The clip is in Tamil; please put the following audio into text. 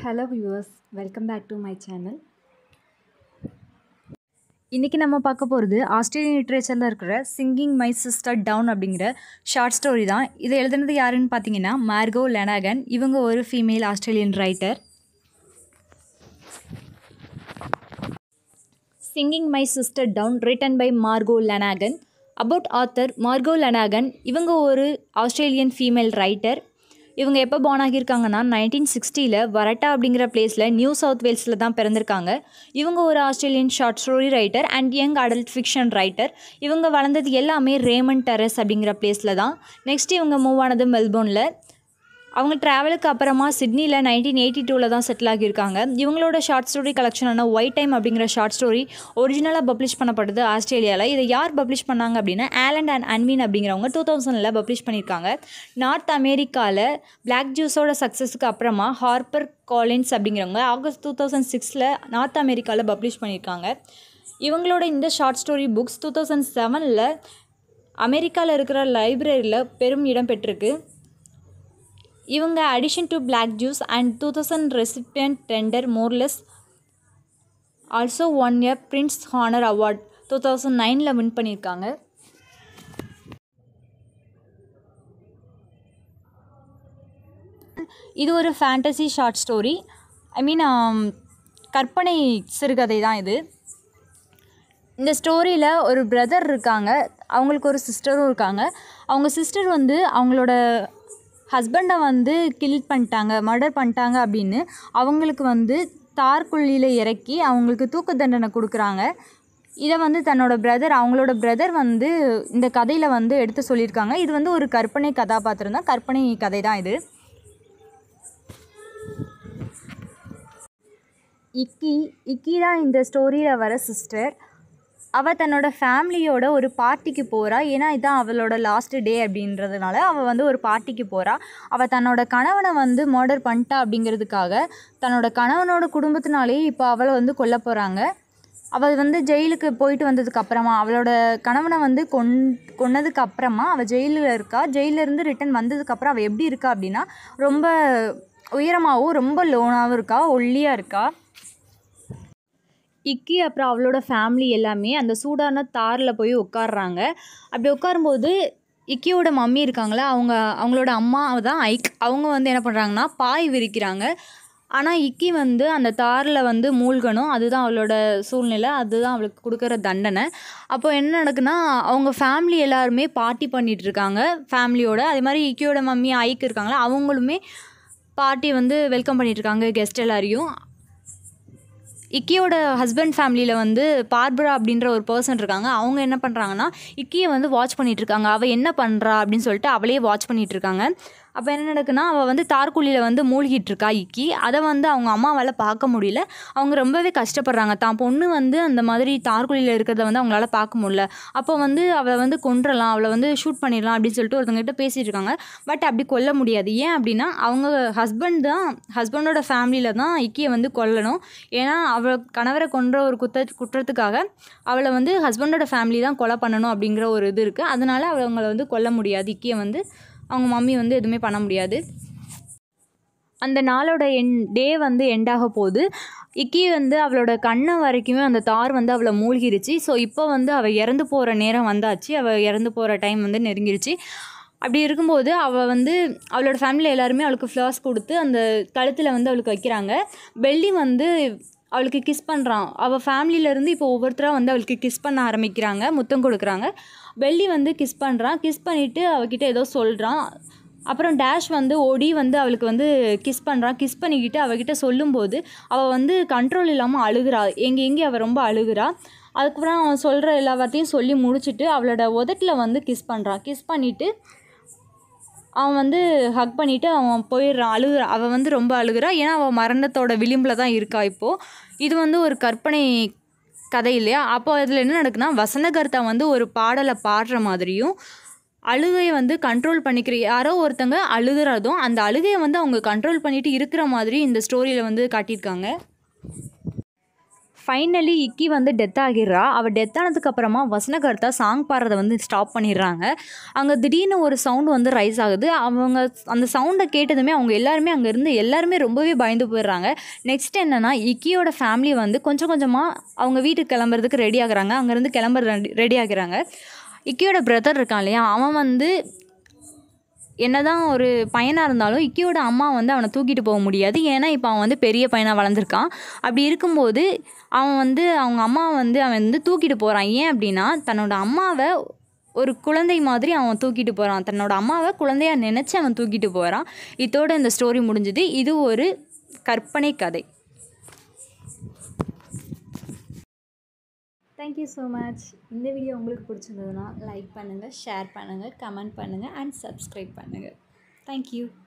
hello viewers welcome back to my channel இன்றைக்கி நம்ம பார்க்க போகிறது ஆஸ்திரேலியன் லிட்ரேச்சரில் இருக்கிற சிங்கிங் மை சிஸ்டர் டவுன் அப்படிங்கிற ஷார்ட் ஸ்டோரி தான் இதை எழுதுனது யாருன்னு பார்த்தீங்கன்னா மார்கோ லெனாகன் இவங்க ஒரு female Australian writer singing my sister down written by Margo Lanagan about author Margo Lanagan இவங்க ஒரு ஆஸ்திரேலியன் ஃபீமேல் ரைட்டர் இவங்க எப்போ born ஆகியிருக்காங்கன்னா நைன்டீன் சிக்ஸ்டியில் வரட்டா அப்படிங்கிற பிளேஸில் நியூ சவுத் வேல்ஸில் தான் பிறந்திருக்காங்க இவங்க ஒரு Australian short story writer and young adult fiction writer இவங்க வளர்ந்தது எல்லாமே ரேமன் டெரஸ் அப்படிங்கிற பிளேஸில் தான் நெக்ஸ்ட் இவங்க மூவ் ஆனது மெல்போர்னில் அவங்க ட்ராவலுக்கு அப்புறமா சிட்னியில் நைன்டீன் எயிட்டி டூவில் தான் செட்டில் ஆகியிருக்காங்க இவங்களோட ஷார்ட் ஸ்டோரி கலெக்ஷனான ஒயிட் டைம் அப்படிங்கிற ஷார்ட் ஸ்டோரி ஒரிஜினலாக பப்ளிஷ் பண்ணப்படுது ஆஸ்திரேலியாவில் இதை யார் பப்ளிஷ் பண்ணாங்க அப்படின்னா ஆலண்ட் அண்ட் அன்வீன் அப்படிங்கிறவங்க டூ தௌசண்டில் பப்ளிஷ் பண்ணியிருக்காங்க நார்த் அமெரிக்காவில் பிளாக் ஜூஸோட சக்ஸஸுக்கு அப்புறமா ஹார்பர் காலின்ஸ் அப்படிங்கிறவங்க ஆகஸ்ட் டூ தௌசண்ட் சிக்ஸில் நார்த் அமெரிக்காவில் பப்ளிஷ் பண்ணியிருக்காங்க இவங்களோட இந்த short story books two thousand செவனில் அமெரிக்காவில் இருக்கிற லைப்ரரியில் பெரும் இடம் பெற்றிருக்கு இவங்க addition to black juice and two thousand recipient tender morsels also one year Printz honour award two thousand நைனில் வின் பண்ணியிருக்காங்க இது ஒரு fantasy short story I mean கற்பனை சிறுகதை தான் இது இந்த ஸ்டோரியில் ஒரு பிரதர் இருக்காங்க அவங்களுக்கு ஒரு சிஸ்டரும் இருக்காங்க அவங்க சிஸ்டர் வந்து அவங்களோட ஹஸ்பண்டை வந்து கில் பண்ணிட்டாங்க மர்டர் பண்ணிட்டாங்க அப்படின்னு அவங்களுக்கு வந்து தார்குழியில் இறக்கி அவங்களுக்கு தூக்கு தண்டனை கொடுக்குறாங்க இதை வந்து தன்னோட பிரதர் அவங்களோட பிரதர் வந்து இந்த கதையில் வந்து எடுத்து சொல்லியிருக்காங்க இது வந்து ஒரு கற்பனை கதாபாத்திரம் தான் கற்பனை கதை தான் இது இக்கி இக்கி தான் இந்த ஸ்டோரியில் வர சிஸ்டர் அவள் தன்னோட ஃபேமிலியோட ஒரு பார்ட்டிக்கு போகிறா ஏன்னா இதான் அவளோட லாஸ்ட் டே அப்படின்றதுனால அவள் வந்து ஒரு பார்ட்டிக்கு போகிறா அவள் தன்னோட கணவனை வந்து மர்டர் பண்ணிட்டா அப்படிங்கிறதுக்காக தன்னோட கணவனோட குடும்பத்தினாலே இப்போ அவளை வந்து கொல்ல போகிறாங்க அவள் வந்து ஜெயிலுக்கு போயிட்டு வந்ததுக்கு அப்புறமா அவளோட கணவனை வந்து கொன் கொன்னதுக்கு அப்புறமா அவள் ஜெயிலில் இருக்கா ஜெயிலிருந்து ரிட்டன் வந்ததுக்கப்புறம் அவள் எப்படி இருக்கா அப்படின்னா ரொம்ப உயரமாகவும் ரொம்ப லோனாகவும் இருக்கா ஒல்லியாக இருக்கா இக்கி அப்புறம் அவளோட ஃபேமிலி எல்லாமே அந்த சூடான தாரில் போய் உட்காடுறாங்க அப்படி உட்காரும்போது இக்கியோட மம்மி இருக்காங்களே அவங்க அவங்களோட அம்மா தான் ஐக் அவங்க வந்து என்ன பண்ணுறாங்கன்னா பாய் விரிக்கிறாங்க ஆனால் இக்கி வந்து அந்த தாரில் வந்து மூழ்கணும் அதுதான் அவளோட சூழ்நிலை அதுதான் அவளுக்கு கொடுக்குற தண்டனை அப்போ என்ன நடக்குன்னா அவங்க ஃபேமிலி எல்லாருமே பார்ட்டி பண்ணிகிட்டு இருக்காங்க ஃபேமிலியோட அதே மாதிரி இக்கியோட மம்மி ஐக் இருக்காங்களா அவங்களுமே பார்ட்டி வந்து வெல்கம் பண்ணிட்டு இருக்காங்க கெஸ்ட் எல்லாரையும் இக்கியோட ஹஸ்பண்ட் ஃபேமிலியில் வந்து பார்பரா அப்படின்ற ஒரு பர்சன் இருக்காங்க அவங்க என்ன பண்ணுறாங்கன்னா இக்கியை வந்து வாட்ச் பண்ணிகிட்டு இருக்காங்க அவள் என்ன பண்ணுறா அப்படின்னு சொல்லிட்டு அவளே வாட்ச் பண்ணிகிட்டு இருக்காங்க அப்போ என்ன நடக்குன்னா அவள் வந்து தார்குழியில் வந்து மூழ்கிட்டு இருக்கா இக்கி அதை வந்து அவங்க அம்மாவால் பார்க்க முடியல அவங்க ரொம்பவே கஷ்டப்படுறாங்க தான் பொண்ணு வந்து அந்த மாதிரி தார்குழியில் இருக்கிறத வந்து அவங்களால பார்க்க முடியல அப்போ வந்து அவளை வந்து கொன்றலாம் அவளை வந்து ஷூட் பண்ணிடலாம் அப்படின்னு சொல்லிட்டு ஒருத்தவங்ககிட்ட பேசிகிட்டு இருக்காங்க பட் அப்படி கொல்ல முடியாது ஏன் அப்படின்னா அவங்க ஹஸ்பண்ட் தான் ஹஸ்பண்டோட ஃபேமிலியில் தான் இக்கியை வந்து கொல்லணும் ஏன்னா அவள் கணவரை கொன்ற ஒரு குத்த குற்றத்துக்காக அவளை வந்து ஹஸ்பண்டோட ஃபேமிலி தான் கொலை பண்ணணும் அப்படிங்கிற ஒரு இது இருக்குது அதனால அவங்கள வந்து கொல்ல முடியாது இக்கியை வந்து அவங்க மம்மி வந்து எதுவுமே பண்ண முடியாது அந்த நாளோட என் டே வந்து எண்டாக போகுது இக்கி வந்து அவளோட கண்ணை வரைக்குமே அந்த தார் வந்து அவளை மூழ்கிருச்சு ஸோ இப்போ வந்து அவள் இறந்து போகிற நேரம் வந்தாச்சு அவள் இறந்து போகிற டைம் வந்து நெருங்கிருச்சு அப்படி இருக்கும்போது அவள் வந்து அவளோட ஃபேமிலியில் எல்லாருமே அவளுக்கு ஃப்ளவர்ஸ் கொடுத்து அந்த கழுத்தில் வந்து அவளுக்கு வைக்கிறாங்க பெல்லி வந்து அவளுக்கு கிஸ் பண்ணுறான் அவள் ஃபேமிலியிலேருந்து இப்போ ஒவ்வொருத்தராக வந்து அவளுக்கு கிஸ் பண்ண ஆரம்பிக்கிறாங்க முத்தம் கொடுக்குறாங்க பெல்லி வந்து கிஸ் பண்ணுறான் கிஸ் பண்ணிவிட்டு அவகிட்ட ஏதோ சொல்கிறான் அப்புறம் டேஷ் வந்து ஓடி வந்து அவளுக்கு வந்து கிஸ் பண்ணுறான் கிஸ் பண்ணிக்கிட்டு அவகிட்ட சொல்லும்போது அவள் வந்து கண்ட்ரோல் இல்லாமல் அழுகிறா எங்கே எங்கே அவள் ரொம்ப அழுகிறா அதுக்கப்புறம் அவன் சொல்கிற எல்லா வார்த்தையும் சொல்லி முடிச்சுட்டு அவளோட உதட்டில் வந்து கிஸ் பண்ணுறான் கிஸ் பண்ணிவிட்டு அவன் வந்து ஹக் பண்ணிவிட்டு அவன் போயிடுறான் அழுகுறான் அவள் வந்து ரொம்ப அழுகிறா ஏன்னா அவள் மரணத்தோட விளிம்பில் தான் இருக்கா இப்போது இது வந்து ஒரு கற்பனை கதை இல்லையா அப்போ இதில் என்ன நடக்குன்னா வசனகர்த்தா வந்து ஒரு பாடலை பாடுற மாதிரியும் அழுகையை வந்து கண்ட்ரோல் பண்ணிக்கிற யாரோ ஒருத்தங்க அழுகிறதும் அந்த அழுகையை வந்து அவங்க கண்ட்ரோல் பண்ணிட்டு இருக்கிற மாதிரி இந்த ஸ்டோரியில் வந்து காட்டியிருக்காங்க ஃபைனலி இக்கி வந்து டெத் ஆகிடுறா அவள் டெத் ஆனதுக்கப்புறமா வசனகர்த்தா சாங் பாடுறதை வந்து ஸ்டாப் பண்ணிடுறாங்க அங்கே திடீர்னு ஒரு சவுண்ட் வந்து ரைஸ் ஆகுது அவங்க அந்த சவுண்டை கேட்டதுமே அவங்க எல்லாருமே அங்கேருந்து எல்லாருமே ரொம்பவே பயந்து போயிடுறாங்க நெக்ஸ்ட் என்னென்னா இக்கியோட ஃபேமிலி வந்து கொஞ்சம் கொஞ்சமாக அவங்க வீட்டுக்கு கிளம்புறதுக்கு ரெடி ஆகுறாங்க அங்கேருந்து கிளம்புற ரெடி ஆகுறாங்க இக்கியோட பிரதர் இருக்கான் இல்லையா அவன் வந்து என்னதான் ஒரு பையனாக இருந்தாலும் இக்கியோட அம்மா வந்து அவனை தூக்கிட்டு போக முடியாது ஏன்னா இப்போ அவன் வந்து பெரிய பையனாக வளர்ந்துருக்கான் அப்படி இருக்கும்போது அவன் வந்து அவங்க அம்மா வந்து அவன் வந்து தூக்கிட்டு போகிறான் ஏன் அப்படின்னா தன்னோட அம்மாவை ஒரு குழந்தை மாதிரி அவன் தூக்கிட்டு போகிறான் தன்னோட அம்மாவை குழந்தையா நினச்சி அவன் தூக்கிட்டு போகிறான் இதோட இந்த ஸ்டோரி முடிஞ்சுது இது ஒரு கற்பனை கதை தேங்க்யூ ஸோ மச் இந்த வீடியோ உங்களுக்கு பிடிச்சிருந்ததுன்னா லைக் பண்ணுங்கள் ஷேர் பண்ணுங்கள் கமெண்ட் பண்ணுங்கள் அண்ட் சப்ஸ்கிரைப் பண்ணுங்கள் தேங்க்யூ